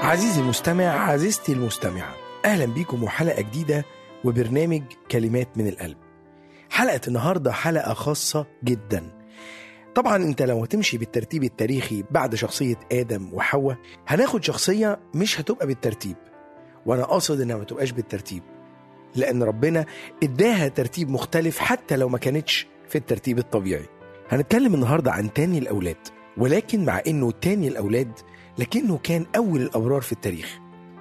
عزيزي المستمع عزيزتي المستمعة أهلا بيكم وحلقة جديدة وبرنامج كلمات من القلب حلقة النهاردة حلقة خاصة جدا طبعا انت لو هتمشي بالترتيب التاريخي بعد شخصية آدم وحواء هناخد شخصية مش هتبقى بالترتيب وانا قاصد انها ما تبقاش بالترتيب لان ربنا اداها ترتيب مختلف حتى لو ما كانتش في الترتيب الطبيعي هنتكلم النهاردة عن تاني الأولاد ولكن مع انه تاني الأولاد لكنه كان أول الأبرار في التاريخ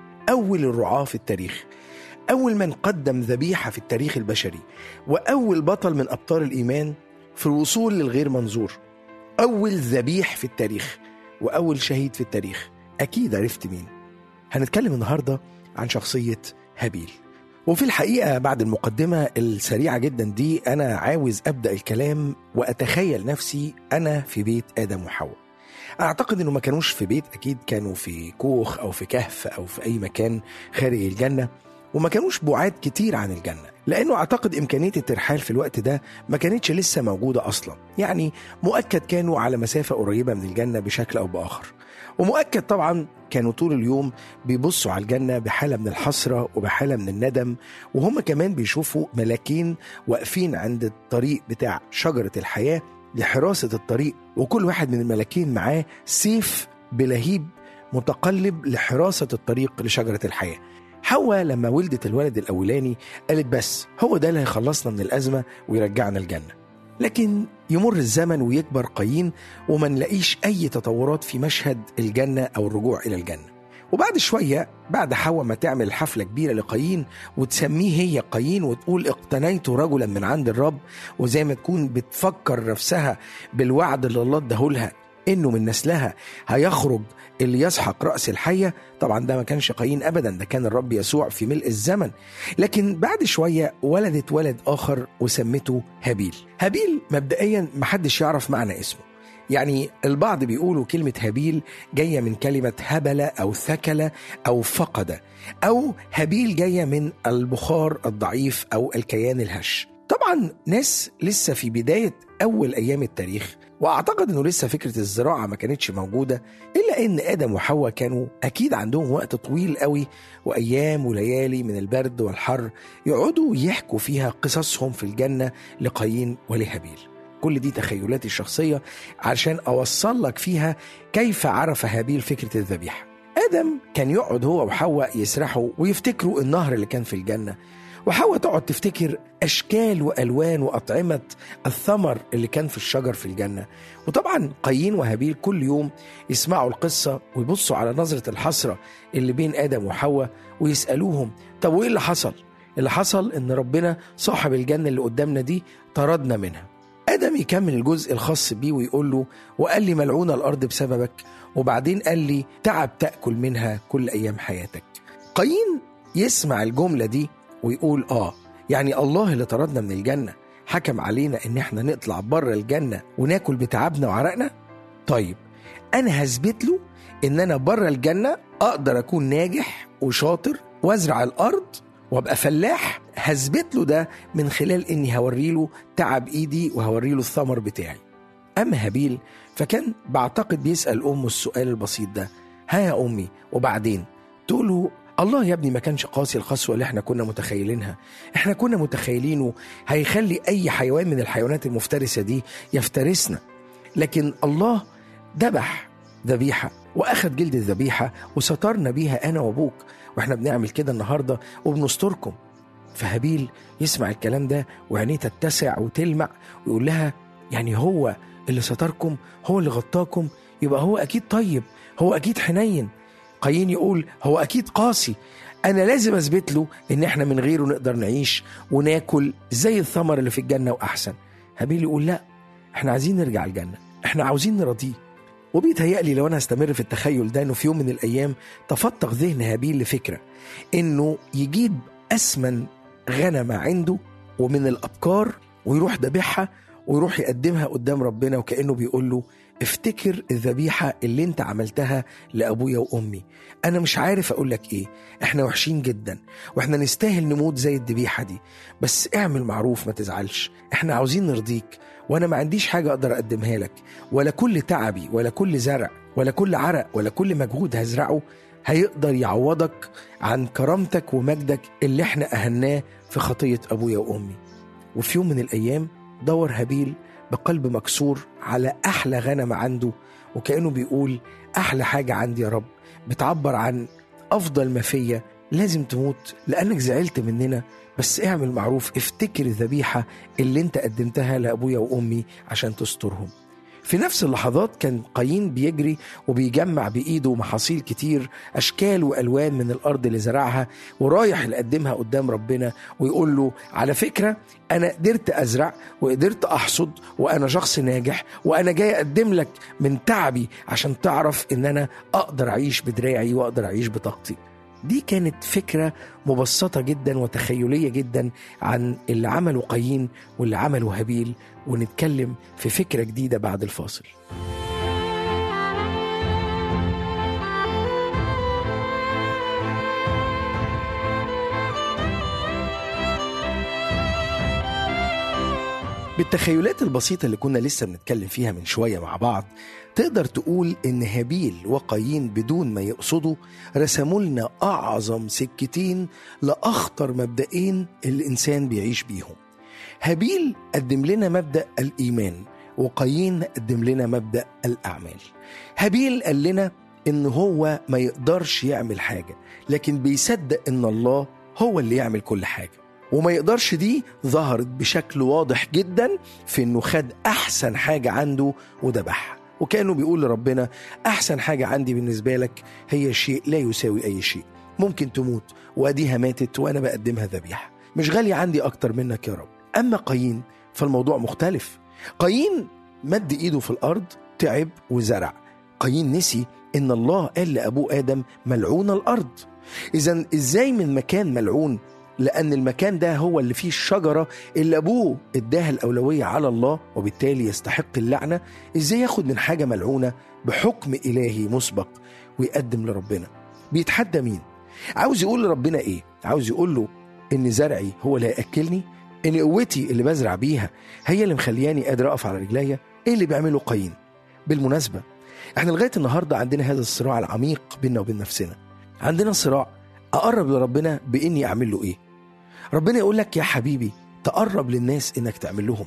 أول الرعاة في التاريخ أول من قدم ذبيحة في التاريخ البشري وأول بطل من أبطال الإيمان في الوصول للغير منظور أول ذبيح في التاريخ وأول شهيد في التاريخ أكيد عرفت مين هنتكلم النهاردة عن شخصية هابيل وفي الحقيقة بعد المقدمة السريعة جدا دي أنا عاوز أبدأ الكلام وأتخيل نفسي أنا في بيت آدم وحواء أعتقد إنه ما كانوش في بيت أكيد كانوا في كوخ أو في كهف أو في أي مكان خارج الجنة وما كانوش بعاد كتير عن الجنة لأنه أعتقد إمكانية الترحال في الوقت ده ما كانتش لسه موجودة أصلا يعني مؤكد كانوا على مسافة قريبة من الجنة بشكل أو بآخر ومؤكد طبعا كانوا طول اليوم بيبصوا على الجنة بحالة من الحسرة وبحالة من الندم وهم كمان بيشوفوا ملاكين واقفين عند الطريق بتاع شجرة الحياة لحراسة الطريق وكل واحد من الملاكين معاه سيف بلهيب متقلب لحراسة الطريق لشجرة الحياة حواء لما ولدت الولد الأولاني قالت بس هو ده اللي هيخلصنا من الأزمة ويرجعنا الجنة لكن يمر الزمن ويكبر قايين وما نلاقيش أي تطورات في مشهد الجنة أو الرجوع إلى الجنة وبعد شوية بعد حواء ما تعمل حفلة كبيرة لقايين وتسميه هي قايين وتقول اقتنيت رجلا من عند الرب وزي ما تكون بتفكر نفسها بالوعد اللي الله اداهولها انه من نسلها هيخرج اللي يسحق راس الحيه طبعا ده ما كانش قايين ابدا ده كان الرب يسوع في ملء الزمن لكن بعد شويه ولدت ولد اخر وسمته هابيل هابيل مبدئيا محدش يعرف معنى اسمه يعني البعض بيقولوا كلمة هابيل جاية من كلمة هبل أو ثكل أو فقد أو هابيل جاية من البخار الضعيف أو الكيان الهش طبعا ناس لسه في بداية أول أيام التاريخ واعتقد انه لسه فكره الزراعه ما كانتش موجوده الا ان ادم وحواء كانوا اكيد عندهم وقت طويل قوي وايام وليالي من البرد والحر يقعدوا يحكوا فيها قصصهم في الجنه لقايين ولهابيل كل دي تخيلاتي الشخصيه عشان اوصل لك فيها كيف عرف هابيل فكره الذبيحه ادم كان يقعد هو وحواء يسرحوا ويفتكروا النهر اللي كان في الجنه وحواء تقعد تفتكر اشكال والوان واطعمه الثمر اللي كان في الشجر في الجنه وطبعا قايين وهابيل كل يوم يسمعوا القصه ويبصوا على نظره الحسره اللي بين ادم وحواء ويسالوهم طب وايه اللي حصل اللي حصل ان ربنا صاحب الجنه اللي قدامنا دي طردنا منها ادم يكمل الجزء الخاص بيه ويقول له وقال لي ملعونه الارض بسببك وبعدين قال لي تعب تاكل منها كل ايام حياتك قايين يسمع الجمله دي ويقول اه يعني الله اللي طردنا من الجنة حكم علينا ان احنا نطلع بره الجنة وناكل بتعبنا وعرقنا طيب انا هثبت له ان انا بره الجنة اقدر اكون ناجح وشاطر وازرع الارض وابقى فلاح هثبت له ده من خلال اني هوري له تعب ايدي وهوري له الثمر بتاعي اما هابيل فكان بعتقد بيسال امه السؤال البسيط ده ها يا امي وبعدين تقول له الله يا ابني ما كانش قاسي القسوة اللي احنا كنا متخيلينها احنا كنا متخيلينه هيخلي اي حيوان من الحيوانات المفترسة دي يفترسنا لكن الله ذبح ذبيحة واخد جلد الذبيحة وسترنا بيها انا وابوك واحنا بنعمل كده النهاردة وبنستركم فهابيل يسمع الكلام ده وعينيه تتسع وتلمع ويقول لها يعني هو اللي ستركم هو اللي غطاكم يبقى هو اكيد طيب هو اكيد حنين قايين يقول هو اكيد قاسي انا لازم اثبت له ان احنا من غيره نقدر نعيش وناكل زي الثمر اللي في الجنه واحسن هابيل يقول لا احنا عايزين نرجع الجنه احنا عاوزين نرضيه وبيتهيألي لو انا هستمر في التخيل ده انه في يوم من الايام تفتق ذهن هابيل لفكره انه يجيب اسمن غنمه عنده ومن الابكار ويروح ذبحها ويروح يقدمها قدام ربنا وكانه بيقول له افتكر الذبيحة اللي انت عملتها لأبويا وأمي أنا مش عارف أقول لك إيه إحنا وحشين جدا وإحنا نستاهل نموت زي الذبيحة دي بس اعمل معروف ما تزعلش إحنا عاوزين نرضيك وأنا ما عنديش حاجة أقدر أقدمها لك ولا كل تعبي ولا كل زرع ولا كل عرق ولا كل مجهود هزرعه هيقدر يعوضك عن كرامتك ومجدك اللي احنا أهناه في خطية أبويا وأمي وفي يوم من الأيام دور هابيل بقلب مكسور على أحلى غنم عنده وكأنه بيقول أحلى حاجة عندي يا رب بتعبر عن أفضل ما فيا لازم تموت لأنك زعلت مننا بس اعمل معروف افتكر الذبيحة اللي انت قدمتها لأبويا وأمي عشان تسترهم في نفس اللحظات كان قايين بيجري وبيجمع بإيده محاصيل كتير أشكال وألوان من الأرض اللي زرعها ورايح يقدمها قدام ربنا ويقول له على فكرة أنا قدرت أزرع وقدرت أحصد وأنا شخص ناجح وأنا جاي أقدم لك من تعبي عشان تعرف إن أنا أقدر أعيش بدراعي وأقدر أعيش بطاقتي دي كانت فكرة مبسطة جدا وتخيلية جدا عن اللي عمله قايين واللي عمله هابيل ونتكلم في فكرة جديدة بعد الفاصل بالتخيلات البسيطة اللي كنا لسه بنتكلم فيها من شوية مع بعض تقدر تقول إن هابيل وقايين بدون ما يقصدوا رسموا لنا أعظم سكتين لأخطر مبدئين الإنسان بيعيش بيهم هابيل قدم لنا مبدأ الإيمان وقايين قدم لنا مبدأ الأعمال هابيل قال لنا إن هو ما يقدرش يعمل حاجة لكن بيصدق إن الله هو اللي يعمل كل حاجة وما يقدرش دي ظهرت بشكل واضح جدا في انه خد احسن حاجه عنده وذبحها وكانه بيقول لربنا احسن حاجه عندي بالنسبه لك هي شيء لا يساوي اي شيء ممكن تموت واديها ماتت وانا بقدمها ذبيحه مش غاليه عندي اكتر منك يا رب اما قايين فالموضوع مختلف قايين مد ايده في الارض تعب وزرع قايين نسي ان الله قال لابوه ادم ملعون الارض اذا ازاي من مكان ملعون لأن المكان ده هو اللي فيه الشجرة اللي أبوه اداها الأولوية على الله وبالتالي يستحق اللعنة إزاي ياخد من حاجة ملعونة بحكم إلهي مسبق ويقدم لربنا بيتحدى مين عاوز يقول لربنا إيه عاوز يقول له إن زرعي هو اللي هيأكلني إن قوتي اللي بزرع بيها هي اللي مخلياني قادر أقف على رجليا إيه اللي بيعمله قايين بالمناسبة احنا لغاية النهاردة عندنا هذا الصراع العميق بيننا وبين نفسنا عندنا صراع أقرب لربنا بإني أعمل له إيه ربنا يقول لك يا حبيبي تقرب للناس انك تعمل لهم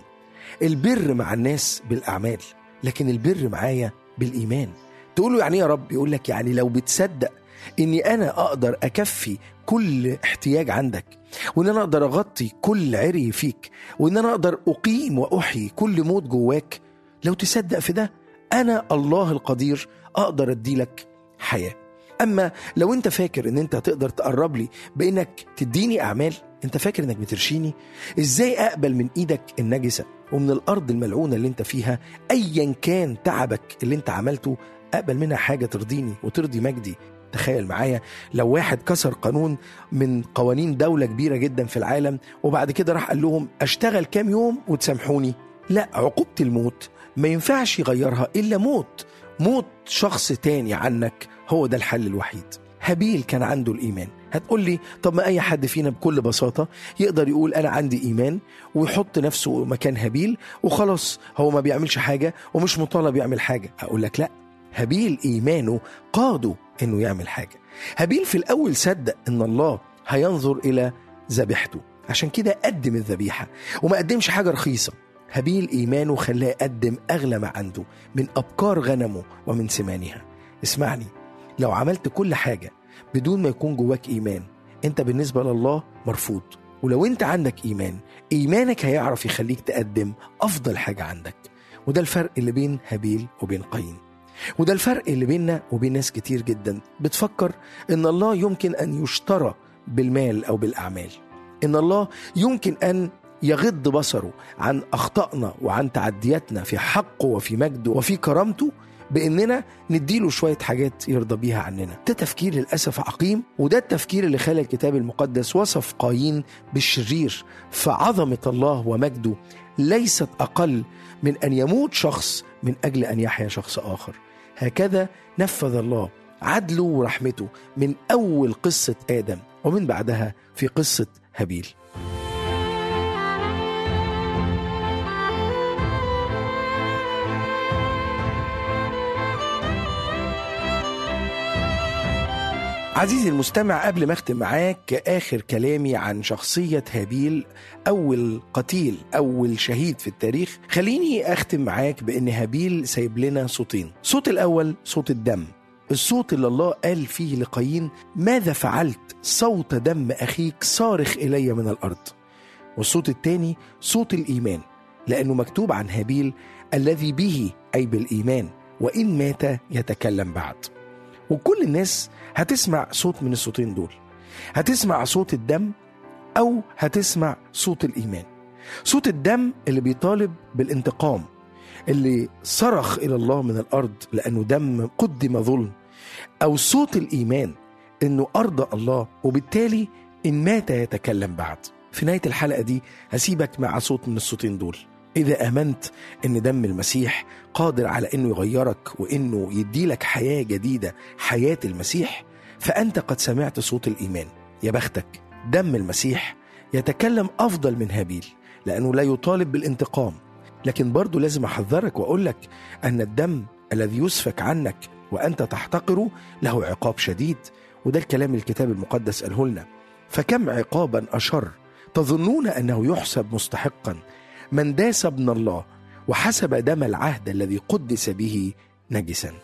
البر مع الناس بالاعمال لكن البر معايا بالايمان تقول له يعني يا رب يقول لك يعني لو بتصدق اني انا اقدر اكفي كل احتياج عندك وان انا اقدر اغطي كل عري فيك وان انا اقدر اقيم واحيي كل موت جواك لو تصدق في ده انا الله القدير اقدر اديلك حياه اما لو انت فاكر ان انت تقدر تقرب لي بانك تديني اعمال انت فاكر انك بترشيني ازاي اقبل من ايدك النجسه ومن الارض الملعونه اللي انت فيها ايا كان تعبك اللي انت عملته اقبل منها حاجه ترضيني وترضي مجدي تخيل معايا لو واحد كسر قانون من قوانين دولة كبيرة جدا في العالم وبعد كده راح قال لهم اشتغل كام يوم وتسامحوني لا عقوبة الموت ما ينفعش يغيرها إلا موت موت شخص تاني عنك هو ده الحل الوحيد هابيل كان عنده الإيمان هتقول لي طب ما أي حد فينا بكل بساطة يقدر يقول أنا عندي إيمان ويحط نفسه مكان هابيل وخلاص هو ما بيعملش حاجة ومش مطالب يعمل حاجة أقول لك لأ هابيل إيمانه قاده إنه يعمل حاجة هابيل في الأول صدق إن الله هينظر إلى ذبيحته عشان كده قدم الذبيحة وما قدمش حاجة رخيصة هابيل إيمانه خلاه يقدم أغلى ما عنده من أبكار غنمه ومن سمانها اسمعني لو عملت كل حاجة بدون ما يكون جواك إيمان أنت بالنسبة لله مرفوض ولو أنت عندك إيمان إيمانك هيعرف يخليك تقدم أفضل حاجة عندك وده الفرق اللي بين هابيل وبين قايين وده الفرق اللي بيننا وبين ناس كتير جدا بتفكر ان الله يمكن ان يشترى بالمال او بالاعمال ان الله يمكن ان يغض بصره عن اخطائنا وعن تعدياتنا في حقه وفي مجده وفي كرامته باننا نديله شويه حاجات يرضى بيها عننا ده تفكير للاسف عقيم وده التفكير اللي خلى الكتاب المقدس وصف قايين بالشرير فعظمه الله ومجده ليست اقل من ان يموت شخص من اجل ان يحيا شخص اخر هكذا نفذ الله عدله ورحمته من اول قصه ادم ومن بعدها في قصه هابيل عزيزي المستمع قبل ما اختم معاك اخر كلامي عن شخصيه هابيل اول قتيل اول شهيد في التاريخ خليني اختم معاك بان هابيل سايب لنا صوتين صوت الاول صوت الدم الصوت اللي الله قال فيه لقايين ماذا فعلت صوت دم اخيك صارخ الي من الارض والصوت الثاني صوت الايمان لانه مكتوب عن هابيل الذي به اي بالايمان وان مات يتكلم بعد وكل الناس هتسمع صوت من الصوتين دول هتسمع صوت الدم او هتسمع صوت الايمان صوت الدم اللي بيطالب بالانتقام اللي صرخ الى الله من الارض لانه دم قدم ظلم او صوت الايمان انه ارضى الله وبالتالي ان مات يتكلم بعد في نهايه الحلقه دي هسيبك مع صوت من الصوتين دول إذا آمنت إن دم المسيح قادر على إنه يغيرك وإنه يديلك حياة جديدة حياة المسيح فأنت قد سمعت صوت الإيمان يا بختك دم المسيح يتكلم أفضل من هابيل لأنه لا يطالب بالانتقام لكن برضو لازم أحذرك وأقول لك أن الدم الذي يسفك عنك وأنت تحتقره له عقاب شديد وده الكلام الكتاب المقدس قاله لنا فكم عقابا أشر تظنون أنه يحسب مستحقا من داس ابن الله وحسب دم العهد الذي قدس به نجسا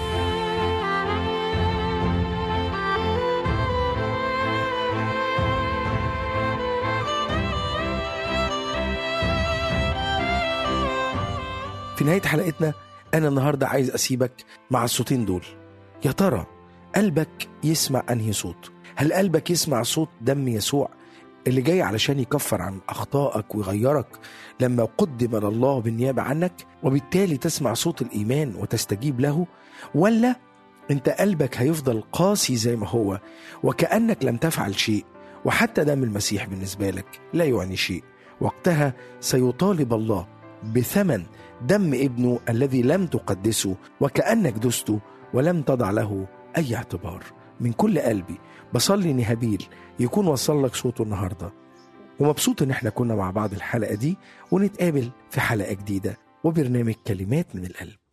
في نهاية حلقتنا أنا النهاردة عايز أسيبك مع الصوتين دول يا ترى قلبك يسمع أنهي صوت هل قلبك يسمع صوت دم يسوع اللي جاي علشان يكفر عن أخطائك ويغيرك لما قدم لله بالنيابة عنك وبالتالي تسمع صوت الإيمان وتستجيب له ولا أنت قلبك هيفضل قاسي زي ما هو وكأنك لم تفعل شيء وحتى دم المسيح بالنسبة لك لا يعني شيء وقتها سيطالب الله بثمن دم ابنه الذي لم تقدسه وكأنك دسته ولم تضع له أي اعتبار من كل قلبي بصلي ان هابيل يكون وصل لك صوته النهارده ومبسوط ان احنا كنا مع بعض الحلقه دي ونتقابل في حلقه جديده وبرنامج كلمات من القلب